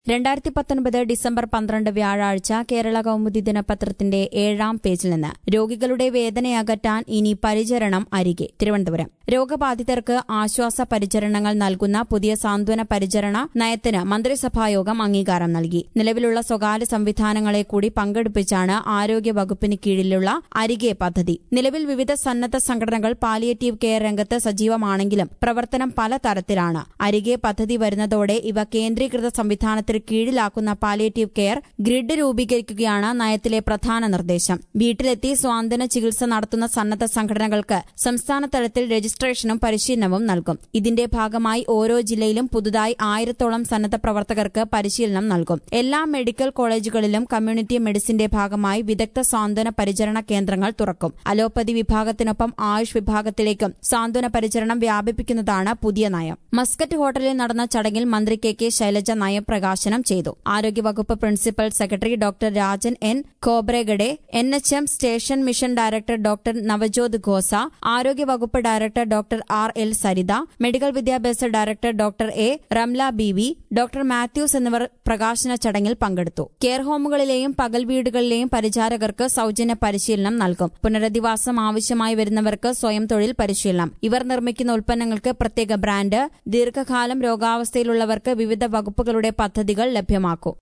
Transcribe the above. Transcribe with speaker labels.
Speaker 1: രണ്ടായിരത്തി പത്തൊൻപത് ഡിസംബർ പന്ത്രണ്ട് വ്യാഴാഴ്ച കേരള കൗമുദി ദിനപത്രത്തിന്റെ ഏഴാം പേജിൽ നിന്ന് രോഗികളുടെ വേദനയകറ്റാൻ ഇനി പരിചരണം അരികെ തിരുവനന്തപുരം രോഗബാധിതർക്ക് ആശ്വാസ പരിചരണങ്ങൾ നൽകുന്ന പുതിയ സാന്ത്വന പരിചരണ നയത്തിന് മന്ത്രിസഭായോഗം അംഗീകാരം നൽകി നിലവിലുള്ള സ്വകാര്യ സംവിധാനങ്ങളെ കൂടി പങ്കെടുപ്പിച്ചാണ് ആരോഗ്യ വകുപ്പിന് കീഴിലുള്ള അരികെ പദ്ധതി നിലവിൽ വിവിധ സന്നദ്ധ സംഘടനകൾ പാലിയേറ്റീവ് കെയർ രംഗത്ത് സജീവമാണെങ്കിലും പ്രവർത്തനം പല തരത്തിലാണ് അരികെ പദ്ധതി വരുന്നതോടെ ഇവ കേന്ദ്രീകൃത സംവിധാനത്തിന് കീഴിലാക്കുന്ന പാലിയേറ്റീവ് കെയർ ഗ്രിഡ് രൂപീകരിക്കുകയാണ് നയത്തിലെ പ്രധാന നിർദ്ദേശം വീട്ടിലെത്തി സ്വാന്തന ചികിത്സ നടത്തുന്ന സന്നദ്ധ സംഘടനകൾക്ക് സംസ്ഥാന തലത്തിൽ രജിസ്ട്രേഷനും പരിശീലനവും നൽകും ഇതിന്റെ ഭാഗമായി ഓരോ ജില്ലയിലും പുതുതായി ആയിരത്തോളം സന്നദ്ധ പ്രവർത്തകർക്ക് പരിശീലനം നൽകും എല്ലാ മെഡിക്കൽ കോളേജുകളിലും കമ്മ്യൂണിറ്റി മെഡിസിന്റെ ഭാഗമായി വിദഗ്ധ സാന്ത്വന പരിചരണ കേന്ദ്രങ്ങൾ തുറക്കും അലോപ്പതി വിഭാഗത്തിനൊപ്പം ആയുഷ് വിഭാഗത്തിലേക്കും സാന്ത്വന പരിചരണം വ്യാപിപ്പിക്കുന്നതാണ് പുതിയ നയം മസ്കറ്റ് ഹോട്ടലിൽ നടന്ന ചടങ്ങിൽ മന്ത്രി കെ കെ ശൈലജ നയപ്രകാശനം ചെയ്തു ആരോഗ്യവകുപ്പ് principal secretary doctor Rajan N Khobragade N H M station mission director doctor Navjot Khosa ആരോഗ്യവകുപ്പ് director doctor R L Saritha medical വിദ്യാഭ്യാസ director doctor A Ramla B V doctor Mathews എന്നിവർ പ്രകാശന ചടങ്ങിൽ പങ്കെടുത്തു കെയർ ഹോമുകളിലെയും പകൽ വീടുകളിലെയും പരിചാരകർക്ക് സൌജന്യ പരിശീലനം നൽകും പുനരധിവാസം ആവശ്യമായി വരുന്നവർക്ക് സ്വയം തൊഴിൽ പരിശീലനം ഇവർ നിർമ്മിക്കുന്ന ഉൽപ്പന്നങ്ങൾക്ക് പ്രത്യേക ബ്രാൻഡ് ദീർഘകാലം രോഗാവസ്ഥയിലുള്ളവർക്ക് വിവിധ വകുപ്പുകളുടെ പദ്ധതികൾ ലഭ്യമാക്കും